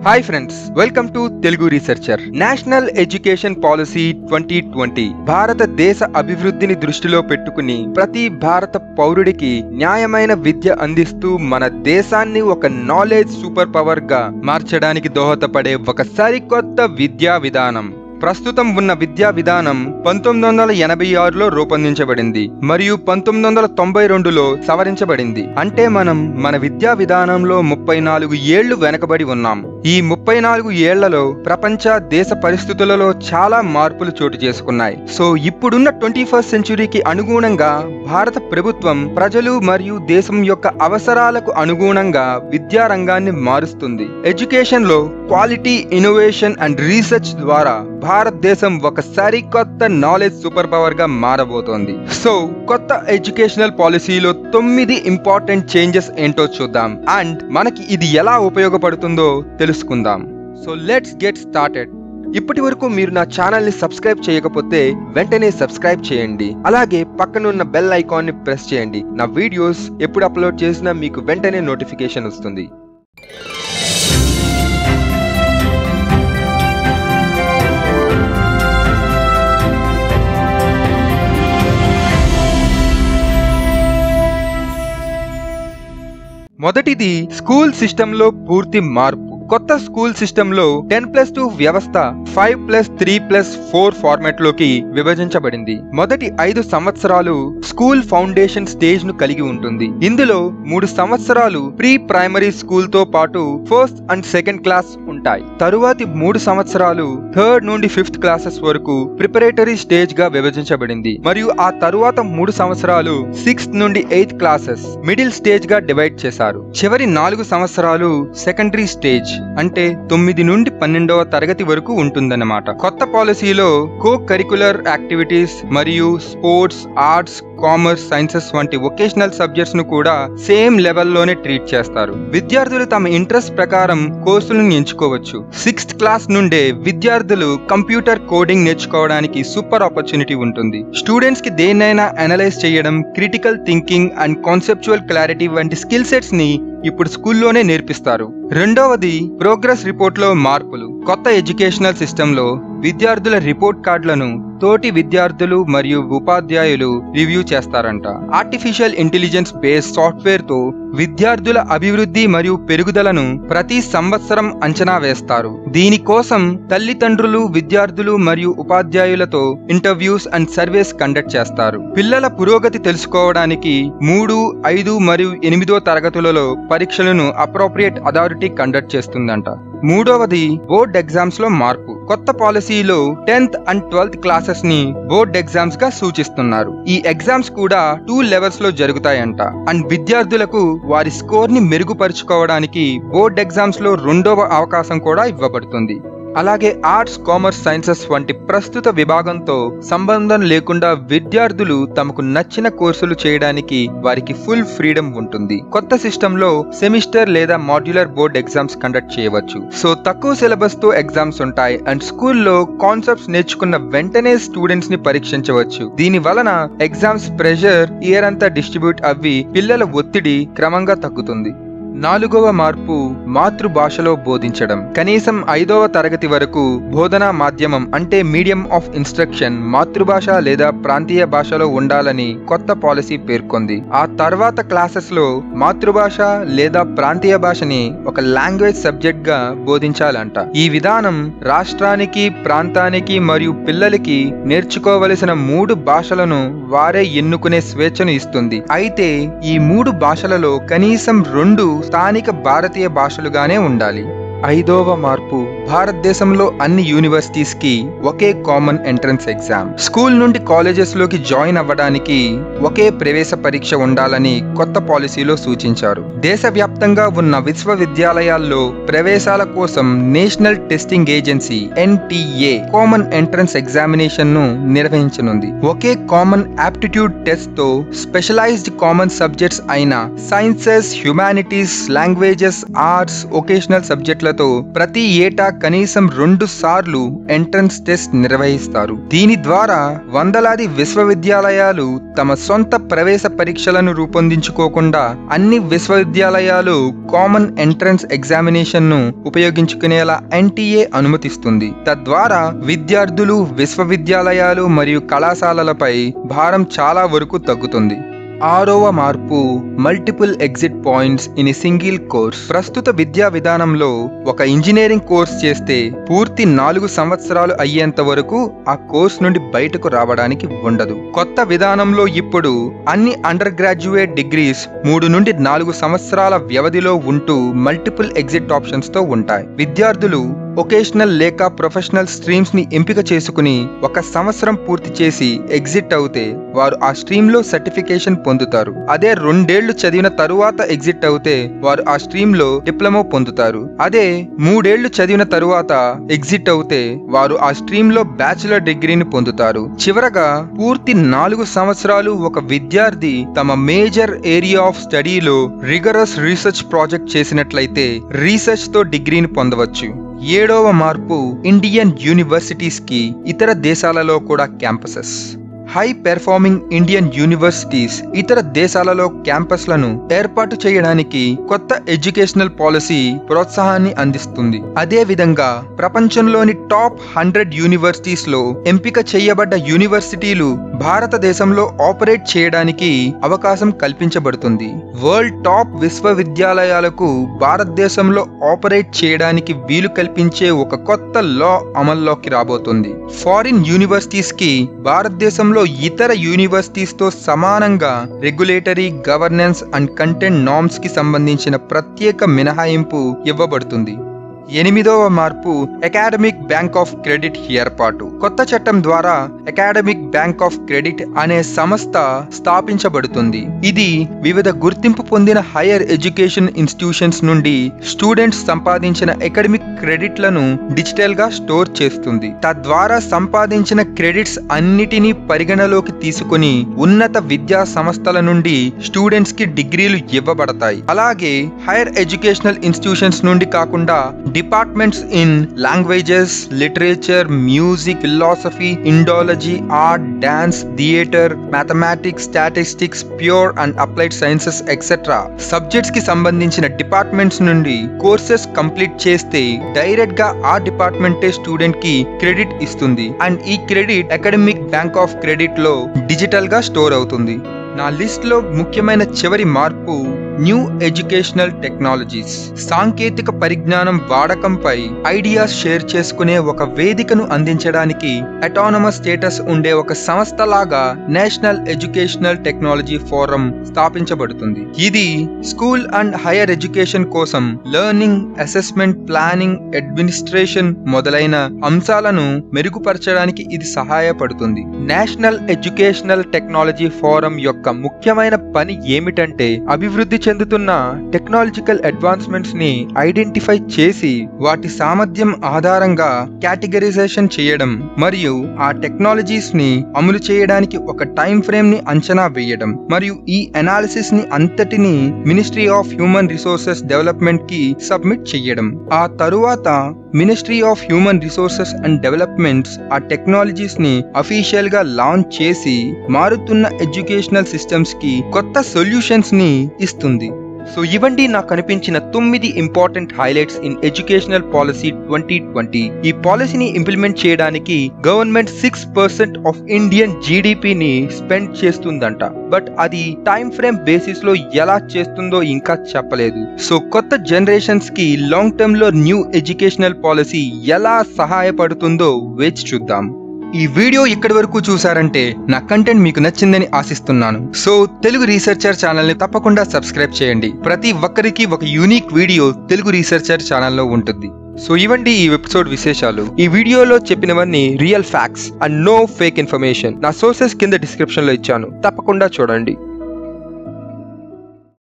hi friends welcome to Telugu researcher national education policy twenty twenty భారతదేశ అభివృద్ధిని దృష్టిలో పెట్టుకుని ప్రతి భారత పౌరుడికి న్యాయమైన విద్య అందిస్తూ మన దేశాన్ని ఒక నాలెడ్జ్ సూపర్ పవర్ గా మార్చడానికి దోహదపడే ఒక సరికొత్త విద్యా విధానం ప్రస్తుతం ఉన్న విద్యా విధానం పంతొమ్మిది వందల ఎనభై ఆరులో రూపొందించబడింది మరియు పంతొమ్మిది వందల తొంభై రెండులో సవరించబడింది అంటే మనం మన విద్యా విధానంలో ముప్పై నాలుగు ఏళ్లు వెనకబడి ఉన్నాం ఈ ముప్పై నాలుగు ఏళ్లలో ప్రపంచ దేశ పరిస్థితులలో చాలా మార్పులు చోటు చేసుకున్నాయి సో ఇప్పుడున్న ట్వంటీ ఫస్ట్ సెంచురీకి అనుగుణంగా భారత ప్రభుత్వం ప్రజలు మరియు దేశం యొక్క అవసరాలకు అనుగుణంగా విద్యా రంగాన్ని మారుస్తుంది ఎడ్యుకేషన్ లో క్వాలిటీ ఇన్నోవేషన్ అండ్ రీసెర్చ్ ద్వారా భారతదేశం ఒక సరికొత్త నాలెడ్జ్ సూపర్ పవర్ గా మారబోతోంది సో కొత్త ఎడ్యుకేషనల్ పాలసీలో తొమ్మిది ఇంపార్టెంట్ చేంజెస్ ఏంటో చూద్దాం అండ్ మనకి ఇది ఎలా ఉపయోగపడుతుందో తెలుసుకుందాం సో లెట్స్ గెట్ స్టార్టెడ్ ఇప్పటి వరకు మీరు నా ఛానల్ ని సబ్స్క్రైబ్ చేయకపోతే వెంటనే సబ్స్క్రైబ్ చేయండి అలాగే పక్కనున్న బెల్ ఐకాన్ ని ప్రెస్ చేయండి నా వీడియోస్ ఎప్పుడు అప్లోడ్ చేసినా మీకు వెంటనే నోటిఫికేషన్ వస్తుంది మొదటిది స్కూల్ సిస్టమ్ లో పూర్తి మార్పు కొత్త స్కూల్ సిస్టమ్ లో టెన్ ప్లస్ టూ వ్యవస్థ five plus three plus four format లోకి విభజించబడింది మొదటి ఐదు సంవత్సరాలు స్కూల్ ఫౌండేషన్ స్టేజ్ ను కలిగి ఉంటుంది ఇందులో మూడు సంవత్సరాలు ప్రీ ప్రైమరీ స్కూల్ తో పాటు ఫస్ట్ అండ్ సెకండ్ క్లాస్ ఉంటాయి తరువాతి మూడు సంవత్సరాలు థర్డ్ నుండి ఫిఫ్త్ క్లాసెస్ వరకు ప్రిపరేటరీ స్టేజ్ గా విభజించబడింది మరియు ఆ తరువాత మూడు సంవత్సరాలు సిక్స్త్ నుండి ఎయిత్ క్లాసెస్ మిడిల్ స్టేజ్ గా డివైడ్ చేశారు చివరి నాలుగు సంవత్సరాలు సెకండరీ స్టేజ్ అంటే తొమ్మిది నుండి పన్నెండవ తరగతి వరకు ఉంటుందన్నమాట కొత్త పాలసీలో కో కరికులర్ యాక్టివిటీస్ మరియు స్పోర్ట్స్ ఆర్ట్స్ కామర్స్ సైన్సెస్ వంటి వొకేషనల్ సబ్జెక్ట్స్ ను కూడా సేమ్ లెవెల్లోనే ట్రీట్ చేస్తారు విద్యార్థులు తమ ఇంట్రెస్ట్ ప్రకారం కోర్సులను ఎంచుకోవచ్చు సిక్స్త్ క్లాస్ నుండే విద్యార్థులు కంప్యూటర్ కోడింగ్ నేర్చుకోవడానికి సూపర్ ఆపర్చునిటీ ఉంటుంది స్టూడెంట్స్ కి దేన్నైనా అనలైజ్ చేయడం critical thinking and conceptual clarity వంటి స్కిల్ సెట్స్ ని ఇప్పుడు స్కూల్లోనే నేర్పిస్తారు రెండవది ప్రోగ్రెస్ రిపోర్ట్ లో మార్పులు కొత్త ఎడ్యుకేషనల్ సిస్టమ్ లో విద్యార్థుల రిపోర్ట్ కార్డులను తోటి విద్యార్థులు మరియు ఉపాధ్యాయులు రివ్యూ చేస్తారంట ఆర్టిఫిషియల్ ఇంటెలిజెన్స్ బేస్డ్ సాఫ్ట్వేర్ తో విద్యార్థుల అభివృద్ధి మరియు పెరుగుదలను ప్రతి సంవత్సరం అంచనా వేస్తారు దీనికోసం తల్లిదండ్రులు విద్యార్థులు మరియు ఉపాధ్యాయులతో ఇంటర్వ్యూస్ అండ్ సర్వేస్ కండక్ట్ చేస్తారు పిల్లల పురోగతి తెలుసుకోవడానికి మూడు ఐదు మరియు ఎనిమిదో తరగతులలో పరీక్షలను అప్రోప్రియేట్ అథారిటీ కండక్ట్ చేస్తుందంట మూడవది బోర్డ్ ఎగ్జామ్స్ లో మార్పు కొత్త పాలసీలో టెన్త్ అండ్ ట్వెల్త్ క్లాసెస్ ని బోర్డ్ ఎగ్జామ్స్ గా సూచిస్తున్నారు ఈ ఎగ్జామ్స్ కూడా టూ లెవెల్స్ లో జరుగుతాయంట అండ్ విద్యార్థులకు వారి స్కోర్ ని మెరుగుపరుచుకోవడానికి బోర్డ్ ఎగ్జామ్స్ లో రెండవ అవకాశం కూడా ఇవ్వబడుతుంది అలాగే ఆర్ట్స్ కామర్స్ సైన్సెస్ వంటి ప్రస్తుత విభాగంతో సంబంధం లేకుండా విద్యార్థులు తమకు నచ్చిన కోర్సులు చేయడానికి వారికి ఫుల్ ఫ్రీడమ్ ఉంటుంది కొత్త సిస్టమ్ లో సెమిస్టర్ లేదా మాడ్యులర్ బోర్డ్ ఎగ్జామ్స్ కండక్ట్ చేయవచ్చు సో తక్కువ సిలబస్ తో ఎగ్జామ్స్ ఉంటాయి అండ్ స్కూల్లో కాన్సెప్ట్స్ నేర్చుకున్న వెంటనే స్టూడెంట్స్ ని పరీక్షించవచ్చు దీని వలన ఎగ్జామ్స్ ప్రెషర్ ఇయర్ అంతా డిస్ట్రిబ్యూట్ అవ్వి పిల్లల ఒత్తిడి క్రమంగా తగ్గుతుంది నాలుగవ మార్పు మాతృభాషలో బోధించడం కనీసం ఐదవ తరగతి వరకు బోధనా మాధ్యమం అంటే మీడియం ఆఫ్ ఇన్స్ట్రక్షన్ మాతృభాష లేదా ప్రాంతీయ భాషలో ఉండాలని కొత్త పాలసీ పేర్కొంది ఆ తర్వాత క్లాసెస్ లో మాతృభాష లేదా ప్రాంతీయ భాషని ఒక లాంగ్వేజ్ సబ్జెక్ట్ గా బోధించాలంట ఈ విధానం రాష్ట్రానికి ప్రాంతానికి మరియు పిల్లలకి నేర్చుకోవలసిన మూడు భాషలను వారే ఎన్నుకునే స్వేచ్ఛను ఇస్తుంది అయితే ఈ మూడు భాషలలో కనీసం రెండు స్థానిక భారతీయ భాషలుగానే ఉండాలి ఐదవ మార్పు భారతదేశంలో అన్ని యూనివర్సిటీస్ కి ఒకే కామన్ ఎంట్రన్స్ ఎగ్జామ్ స్కూల్ నుండి కాలేజెస్ లోకి జాయిన్ అవ్వడానికి ఒకే ప్రవేశ పరీక్ష ఉండాలని కొత్త పాలసీలో సూచించారు దేశవ్యాప్తంగా ఉన్న విశ్వవిద్యాలయాల్లో ప్రవేశాల కోసం national testing agency NTA common entrance examination ను నిర్వహించనుంది ఒకే కామన్ ఆప్టిట్యూడ్ టెస్ట్ తో స్పెషలైజ్డ్ కామన్ సబ్జెక్ట్స్ అయిన sciences humanities languages arts vocational సబ్జెక్టులతో ప్రతి ఏటా కనీసం రెండు సార్లు ఎంట్రన్స్ టెస్ట్ నిర్వహిస్తారు దీని ద్వారా వందలాది విశ్వవిద్యాలయాలు తమ సొంత ప్రవేశ పరీక్షలను రూపొందించుకోకుండా అన్ని విశ్వవిద్యాలయాలు కామన్ ఎంట్రన్స్ ఎగ్జామినేషన్ ను ఉపయోగించుకునేలా ఎన్టీఏ అనుమతిస్తుంది తద్వారా విద్యార్థులు విశ్వవిద్యాలయాలు మరియు కళాశాలలపై భారం చాలా వరకు తగ్గుతుంది ఆరవ మార్పు multiple exit points in a single course ప్రస్తుత విద్యా విధానంలో ఒక ఇంజనీరింగ్ కోర్స్ చేస్తే పూర్తి నాలుగు సంవత్సరాలు అయ్యేంత వరకు ఆ కోర్స్ నుండి బయటకు రావడానికి ఉండదు కొత్త విధానంలో ఇప్పుడు అన్ని అండర్ గ్రాడ్యుయేట్ డిగ్రీస్ మూడు నుండి నాలుగు సంవత్సరాల వ్యవధిలో ఉంటూ మల్టిపుల్ ఎగ్జిట్ ఆప్షన్స్ తో ఉంటాయి విద్యార్థులు ఒకేషనల్ లేక ప్రొఫెషనల్ స్ట్రీమ్స్ ని ఎంపిక చేసుకుని ఒక సంవత్సరం పూర్తి చేసి ఎగ్జిట్ అవుతే వారు ఆ స్ట్రీమ్ లో సర్టిఫికేషన్ పొందుతారు అదే రెండేళ్లు చదివిన తరువాత ఎగ్జిట్ అవుతే వారు ఆ స్ట్రీమ్ లో డిప్లొమా పొందుతారు అదే మూడేళ్లు చదివిన తరువాత ఎగ్జిట్ అవుతే వారు ఆ స్ట్రీమ్ లో బ్యాచిలర్ డిగ్రీని పొందుతారు చివరగా పూర్తి నాలుగు సంవత్సరాలు ఒక విద్యార్థి తమ మేజర్ ఏరియా ఆఫ్ స్టడీలో రిగరస్ రీసెర్చ్ ప్రాజెక్ట్ చేసినట్లయితే రీసెర్చ్ తో డిగ్రీని పొందవచ్చు ఏడవ మార్పు ఇండియన్ యూనివర్సిటీస్ కి ఇతర దేశాలలో కూడా campuses high performing Indian universities ఇతర దేశాలలో క్యాంపస్లను ఏర్పాటు చేయడానికి కొత్త ఎడ్యుకేషనల్ పాలసీ ప్రోత్సాహాన్ని అందిస్తుంది అదే విధంగా ప్రపంచంలోని టాప్ హండ్రెడ్ యూనివర్సిటీస్ లో ఎంపిక చేయబడ్డ యూనివర్సిటీలు భారతదేశంలో ఆపరేట్ చేయడానికి అవకాశం కల్పించబడుతుంది వరల్డ్ టాప్ విశ్వవిద్యాలయాలకు భారతదేశంలో ఆపరేట్ చేయడానికి వీలు కల్పించే ఒక కొత్త లా అమల్లోకి రాబోతుంది ఫారిన్ యూనివర్సిటీస్ కి భారతదేశంలో ఇతర యూనివర్సిటీస్ తో సమానంగా regulatory governance and content norms కి సంబంధించిన ప్రత్యేక మినహాయింపు ఇవ్వబడుతుంది ఎనిమిదవ మార్పు అకాడమిక్ బ్యాంక్ ఆఫ్ క్రెడిట్ ఏర్పాటు కొత్త చట్టం ద్వారా అకాడమిక్ బ్యాంక్ ఆఫ్ క్రెడిట్ అనే సంస్థ స్థాపించబడుతుంది ఇది వివిధ గుర్తింపు పొందిన హైయర్ ఎడ్యుకేషన్ ఇన్స్టిట్యూషన్స్ నుండి స్టూడెంట్స్ సంపాదించిన అకాడమిక్ క్రెడిట్లను డిజిటల్ గా స్టోర్ చేస్తుంది తద్వారా సంపాదించిన క్రెడిట్స్ అన్నిటినీ పరిగణలోకి తీసుకుని ఉన్నత విద్యా సంస్థల నుండి స్టూడెంట్స్ కి డిగ్రీలు ఇవ్వబడతాయి అలాగే హైయర్ ఎడ్యుకేషనల్ ఇన్స్టిట్యూషన్స్ నుండి కాకుండా departments in languages literature music philosophy Indology art dance theatre mathematics statistics pure and applied sciences etcetera subjects కి సంబంధించిన డిపార్ట్మెంట్స్ నుండి కోర్సెస్ కంప్లీట్ చేస్తే డైరెక్ట్ గా ఆ డిపార్ట్మెంటే స్టూడెంట్ కి క్రెడిట్ ఇస్తుంది అండ్ ఈ credit academic bank of credit లో డిజిటల్ గా స్టోర్ అవుతుంది నా లిస్ట్ లో ముఖ్యమైన చివరి మార్పు న్యూ ఎడ్యుకేషనల్ టెక్నాలజీస్ సాంకేతిక పరిజ్ఞానం వాడకంపై ఐడియాస్ షేర్ చేసుకునే ఒక వేదికను అందించడానికి అటానమస్ స్టేటస్ ఉండే ఒక సంస్థలాగా నేషనల్ ఎడ్యుకేషనల్ టెక్నాలజీ ఫోరం స్థాపించబడుతుంది ఇది స్కూల్ అండ్ హైయర్ ఎడ్యుకేషన్ కోసం లెర్నింగ్ అసెస్మెంట్ ప్లానింగ్ అడ్మినిస్ట్రేషన్ మొదలైన అంశాలను మెరుగుపరచడానికి ఇది సహాయపడుతుంది నేషనల్ ఎడ్యుకేషనల్ టెక్నాలజీ ఫోరం యొక్క ముఖ్యమైన పని ఏమిటంటే అభివృద్ధి చెందుతున్న టెక్నాలజికల్ అడ్వాన్స్మెంట్స్ ని ఐడెంటిఫై చేసి వాటి సామర్థ్యం ఆధారంగా కేటగరైజేషన్ చేయడం మరియు ఆ టెక్నాలజీస్ ని అమలు చేయడానికి ఒక టైం ఫ్రేమ్ ని అంచనా వేయడం మరియు ఈ అనాలిసిస్ ని అంతటిని ministry of human resources development కి సబ్మిట్ చేయడం ఆ తరువాత ministry of human resources and developments ఆ టెక్నాలజీస్ ని అఫీషియల్ గా లాంచ్ చేసి మారుతున్న ఎడ్యుకేషనల్ సిస్టమ్స్ కి కొత్త సొల్యూషన్స్ ని ఇస్తుంది సో ఇవండి నాకు కనిపించిన తొమ్మిది important highlights in educational policy twenty twenty ఈ పాలసీని ఇంప్లిమెంట్ చేయడానికి government six percent of Indian జీడిపిని స్పెండ్ చేస్తుందంట బట్ అది టైం ఫ్రేమ్ బేసిస్ లో ఎలా చేస్తుందో ఇంకా చెప్పలేదు సో కొత్త జనరేషన్స్ కి లాంగ్ టర్మ్ లో న్యూ ఎడ్యుకేషనల్ పాలసీ ఎలా సహాయపడుతుందో వేచి చూద్దాం ఈ వీడియో ఇక్కడి వరకు చూసారంటే నా కంటెంట్ మీకు నచ్చిందని ఆశిస్తున్నాను సో తెలుగు రీసెర్చర్ ఛానల్ ని తప్పకుండా సబ్స్క్రైబ్ చేయండి ప్రతి ఒక్కరికి ఒక యూనిక్ వీడియో తెలుగు రీసెర్చర్ ఛానల్లో ఉంటుంది సో ఇవండి ఈ ఎపిసోడ్ విశేషాలు ఈ వీడియోలో చెప్పినవన్నీ real facts and no fake information నా సోర్సెస్ కింద డిస్క్రిప్షన్ లో ఇచ్చాను తప్పకుండా చూడండి